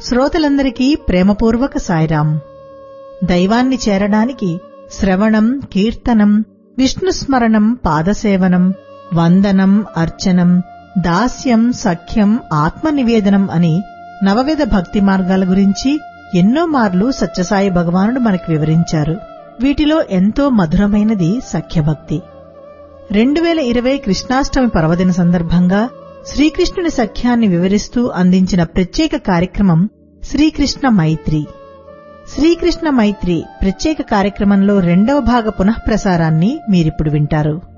శ్రోతలందరికీ ప్రేమపూర్వక సాయిరాం దైవాన్ని చేరడానికి శ్రవణం కీర్తనం విష్ణుస్మరణం పాదసేవనం వందనం అర్చనం దాస్యం సఖ్యం ఆత్మనివేదనం అని నవవిధ భక్తి మార్గాల గురించి ఎన్నో మార్లు సత్యసాయి భగవానుడు మనకు వివరించారు వీటిలో ఎంతో మధురమైనది సఖ్యభక్తి రెండు వేల ఇరవై కృష్ణాష్టమి పర్వదిన సందర్భంగా శ్రీకృష్ణుని సఖ్యాన్ని వివరిస్తూ అందించిన ప్రత్యేక కార్యక్రమం శ్రీకృష్ణ మైత్రి శ్రీకృష్ణ మైత్రి ప్రత్యేక కార్యక్రమంలో రెండవ భాగ పునఃప్రసారాన్ని మీరిప్పుడు వింటారు